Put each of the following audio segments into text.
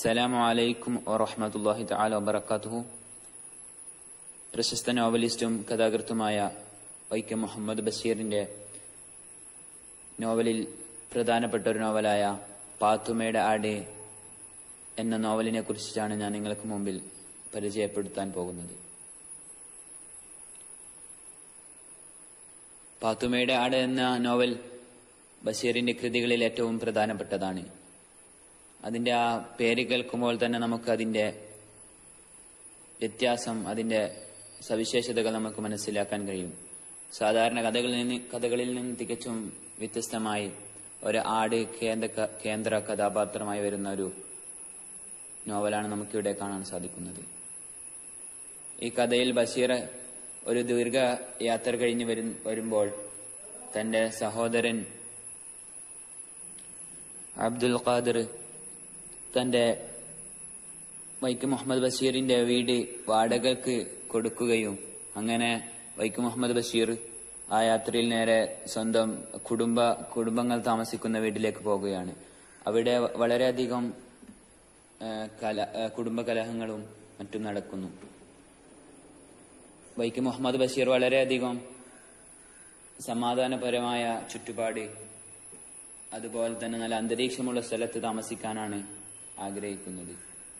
അസ്സലാമു അലൈക്കും വറഹ്മത്തുള്ളാഹി തആല വബറകാതുഹു പ്രശസ്ത നോവലിസ്റ്റും കഥാകൃത്തുമായ വൈക്കം മുഹമ്മദ് ബഷീറിന്റെ നോവലിൽ പ്രധാനപ്പെട്ട ഒരു നോവലായ പാത്തുമ്മയുടെ ആട് എന്ന നോവലിനെ കുറിച്ചാണ് ഞാൻ നിങ്ങൾക്ക് മുമ്പിൽ പരിചയപ്പെടുത്താൻ പോകുന്നത് പാത്തുമ്മയുടെ ആട് എന്ന നോവൽ ബഷീറിന്റെ കൃതികളിൽ ഏറ്റവും പ്രധാനപ്പെട്ടതാണ് അതിന്റെ ആ പേര് കേൾക്കുമ്പോൾ തന്നെ നമുക്ക് അതിന്റെ വ്യത്യാസം അതിന്റെ സവിശേഷതകൾ നമുക്ക് മനസ്സിലാക്കാൻ കഴിയും സാധാരണ കഥകളിൽ നിന്ന് കഥകളിൽ നിന്ന് തികച്ചും വ്യത്യസ്തമായി ഒരു ആട് കേന്ദ്ര കേന്ദ്ര കഥാപാത്രമായി വരുന്ന ഒരു നോവലാണ് നമുക്കിവിടെ കാണാൻ സാധിക്കുന്നത് ഈ കഥയിൽ ബഷീർ ഒരു ദീർഘ യാത്ര കഴിഞ്ഞ് വരും വരുമ്പോൾ തന്റെ സഹോദരൻ അബ്ദുൽ ഖാദിർ തന്റെ വൈക്കം മുഹമ്മദ് ബഷീറിന്റെ വീട് വാടകയ്ക്ക് കൊടുക്കുകയും അങ്ങനെ വൈക്കം മുഹമ്മദ് ബഷീർ ആ യാത്രയിൽ നേരെ സ്വന്തം കുടുംബ കുടുംബങ്ങൾ താമസിക്കുന്ന വീട്ടിലേക്ക് പോകുകയാണ് അവിടെ വളരെയധികം കല കുടുംബ കലഹങ്ങളും മറ്റും നടക്കുന്നു വൈക്കം മുഹമ്മദ് ബഷീർ വളരെയധികം സമാധാനപരമായ ചുറ്റുപാട് അതുപോലെ തന്നെ നല്ല അന്തരീക്ഷമുള്ള സ്ഥലത്ത് താമസിക്കാനാണ് ആഗ്രഹിക്കുന്നത്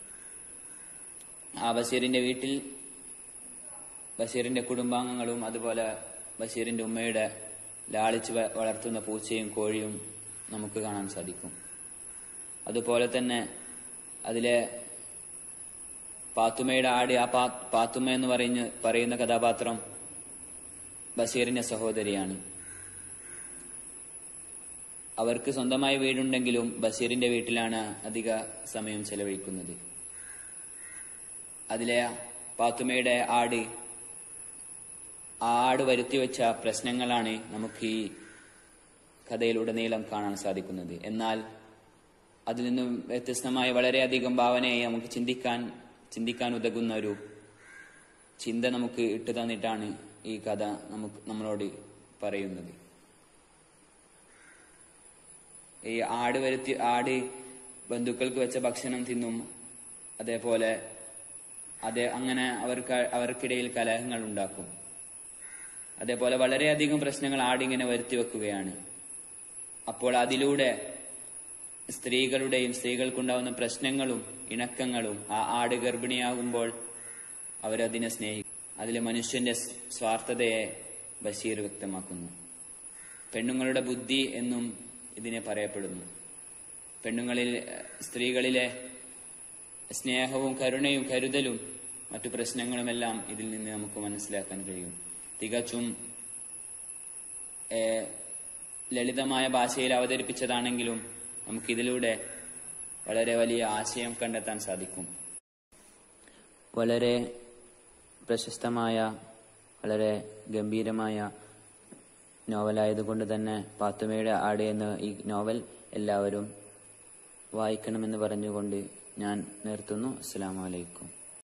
ആ ബഷീറിന്റെ വീട്ടിൽ ബഷീറിന്റെ കുടുംബാംഗങ്ങളും അതുപോലെ ബഷീറിന്റെ ഉമ്മയുടെ ലാളിച്ച് വളർത്തുന്ന പൂച്ചയും കോഴിയും നമുക്ക് കാണാൻ സാധിക്കും അതുപോലെ തന്നെ അതിലെ പാത്തുമ്മയുടെ ആട് ആ പാ പാത്തുമ്മ എന്ന് പറയുന്ന പറയുന്ന കഥാപാത്രം ബഷീറിന്റെ സഹോദരിയാണ് അവർക്ക് സ്വന്തമായ വീടുണ്ടെങ്കിലും ബഷീറിന്റെ വീട്ടിലാണ് അധിക സമയം ചെലവഴിക്കുന്നത് അതിലെ പാത്തുമ്മയുടെ ആട് ആ ആട് വരുത്തിവെച്ച പ്രശ്നങ്ങളാണ് നമുക്ക് ഈ കഥയിലുടനീളം കാണാൻ സാധിക്കുന്നത് എന്നാൽ അതിൽ നിന്നും വ്യത്യസ്തമായ വളരെയധികം ഭാവനയെ നമുക്ക് ചിന്തിക്കാൻ ചിന്തിക്കാൻ ഉതകുന്ന ഒരു ചിന്ത നമുക്ക് ഇട്ടു തന്നിട്ടാണ് ഈ കഥ നമുക്ക് നമ്മളോട് പറയുന്നത് ഈ ആട് വരുത്തി ആട് ബന്ധുക്കൾക്ക് വെച്ച ഭക്ഷണം തിന്നും അതേപോലെ അതേ അങ്ങനെ അവർക്ക് അവർക്കിടയിൽ കലഹങ്ങൾ ഉണ്ടാക്കും അതേപോലെ വളരെയധികം പ്രശ്നങ്ങൾ ആടിങ്ങനെ വരുത്തി വെക്കുകയാണ് അപ്പോൾ അതിലൂടെ സ്ത്രീകളുടെയും സ്ത്രീകൾക്കുണ്ടാവുന്ന പ്രശ്നങ്ങളും ഇണക്കങ്ങളും ആ ആട് ഗർഭിണിയാകുമ്പോൾ അവരതിനെ സ്നേഹിക്കും അതിലെ മനുഷ്യന്റെ സ്വാർത്ഥതയെ ബഷീർ വ്യക്തമാക്കുന്നു പെണ്ണുങ്ങളുടെ ബുദ്ധി എന്നും ഇതിനെ പറയപ്പെടുന്നു പെണ്ണുങ്ങളിൽ സ്ത്രീകളിലെ സ്നേഹവും കരുണയും കരുതലും മറ്റു പ്രശ്നങ്ങളുമെല്ലാം ഇതിൽ നിന്ന് നമുക്ക് മനസ്സിലാക്കാൻ കഴിയും തികച്ചും ലളിതമായ ഭാഷയിൽ അവതരിപ്പിച്ചതാണെങ്കിലും നമുക്കിതിലൂടെ വളരെ വലിയ ആശയം കണ്ടെത്താൻ സാധിക്കും വളരെ പ്രശസ്തമായ വളരെ ഗംഭീരമായ നോവലായതുകൊണ്ട് തന്നെ പാത്തുമ്മയുടെ ആട് എന്ന ഈ നോവൽ എല്ലാവരും വായിക്കണമെന്ന് പറഞ്ഞുകൊണ്ട് ഞാൻ നിർത്തുന്നു അസ്സാം വലൈക്കും